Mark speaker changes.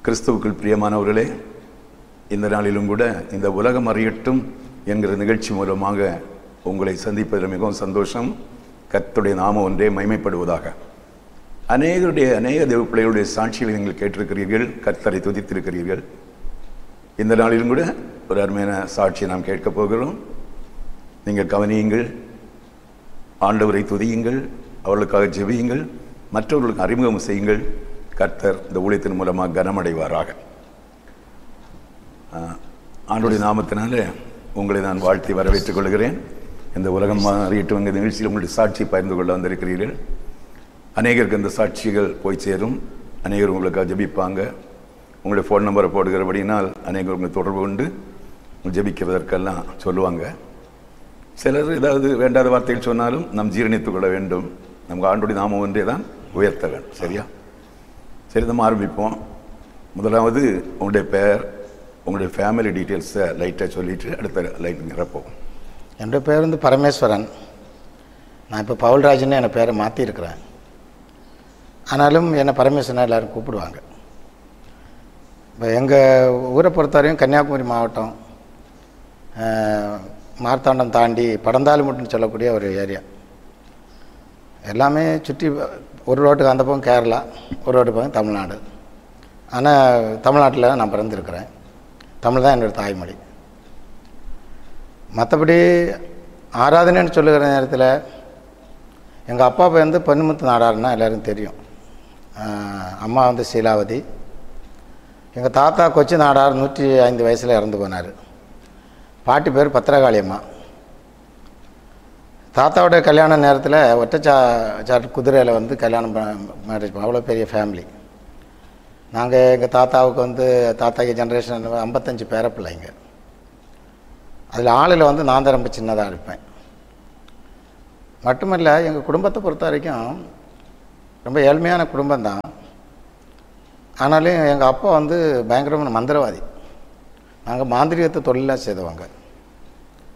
Speaker 1: கிறிஸ்துவுக்குள் பிரியமானவர்களே இந்த நாளிலும் கூட இந்த உலகம் அறியட்டும் என்கிற நிகழ்ச்சி மூலமாக உங்களை சந்திப்பதில் மிகவும் சந்தோஷம் கர்த்தருடைய நாமம் ஒன்றே மைமைப்படுவதாக அநேகருடைய அநேக தேவ பிள்ளைகளுடைய சாட்சிகளை நீங்கள் கேட்டிருக்கிறீர்கள் கர்த்தரை துதித்திருக்கிறீர்கள் இந்த நாளிலும் கூட ஒரு அருமையான சாட்சியை நாம் கேட்கப் போகிறோம் நீங்கள் கவனியுங்கள் ஆண்டவரை துதியுங்கள் அவர்களுக்காக ஜெபியுங்கள் மற்றவர்களுக்கு அறிமுகம் செய்யுங்கள் கர்த்தர் இந்த ஊழியத்தின் மூலமாக கனமடைவாராக ஆஹ், ஆண்டுடைய நாமத்தினால உங்களை நான் வாழ்த்தி வரவேற்றுக் கொள்கிறேன் இந்த உலகம் அறியட்டும் என்ற நிகழ்ச்சியில் உங்களுடைய சாட்சி பகிர்ந்து கொள்ள வந்திருக்கிறீர்கள் அநேகருக்கு இந்த சாட்சிகள் போய் சேரும் அநேகர் உங்களுக்காக ஜெபிப்பாங்க உங்களுடைய ஃபோன் நம்பரை போடுகிறபடினால் அநேகர் உங்களை தொடர்பு கொண்டு ஜெபிக்கிறதற்கெல்லாம் சொல்லுவாங்க சிலர் ஏதாவது வேண்டாத வார்த்தைகள் சொன்னாலும் நாம் ஜீரணித்துக் கொள்ள வேண்டும் நமக்கு ஆண்டுடைய நாமம் ஒன்றே தான் உயர்த்த வேண்டும் சரியா சரி நம்ம ஆரம்பிப்போம் முதலாவது உங்களுடைய பெயர் உங்களுடைய ஃபேமிலி டீட்டெயில்ஸை லைட்டாக சொல்லிட்டு அடுத்த லைட் நிரப்போம்
Speaker 2: என்னுடைய பேர் வந்து பரமேஸ்வரன் நான் இப்போ பவுல்ராஜ்னு என் பேரை மாற்றிருக்கிறேன் ஆனாலும் என்னை பரமேஸ்வரன் எல்லாரும் கூப்பிடுவாங்க இப்போ எங்கள் ஊரை பொறுத்தவரையும் கன்னியாகுமரி மாவட்டம் அஹ், மார்த்தாண்டம் தாண்டி படந்தாலுமுட்டுன்னு சொல்லக்கூடிய ஒரு ஏரியா எல்லாமே சுற்றி ஒரு ரோட்டுக்கு அந்த பக்கம் கேரளா ஒரு ரோட்டு பக்கம் தமிழ்நாடு ஆனால் தமிழ்நாட்டில் நான் பிறந்திருக்கிறேன் தமிழ் தான் என்னோடய தாய்மொழி மற்றபடி ஆராதனைன்னு சொல்லுகிற நேரத்தில் எங்கள் அப்பா வந்து பொன்முத்து நாடாருன்னா எல்லாருக்கும் தெரியும் ஆஹ் அம்மா வந்து சீலாவதி எங்கள் தாத்தா கொச்சி நாடார் நூற்றி ஐந்து வயசில் இறந்து போனார் பாட்டி பேர் பத்திரகாளி அம்மா தாத்தாவோட கல்யாண நேரத்தில் ஒட்டச்சா சாட்டு குதிரையில் வந்து கல்யாணம் மேரேஜ் அவ்வளோ பெரிய ஃபேமிலி நாங்கள் எங்கள் தாத்தாவுக்கு வந்து தாத்தாக்கு ஜென்ரேஷன் ஐம்பத்தஞ்சு பேர பிள்ளைங்க அதில் ஆளில் வந்து நான் தான் ரொம்ப சின்னதாக இருப்பேன் மட்டுமல்ல எங்கள் குடும்பத்தை பொறுத்த வரைக்கும் ரொம்ப ஏழ்மையான குடும்பம்தான் ஆனாலும் எங்கள் அப்பா வந்து பயங்கரமான மந்திரவாதி நாங்கள் மாந்திரிகத்தை தொழிலாக செய்தவங்க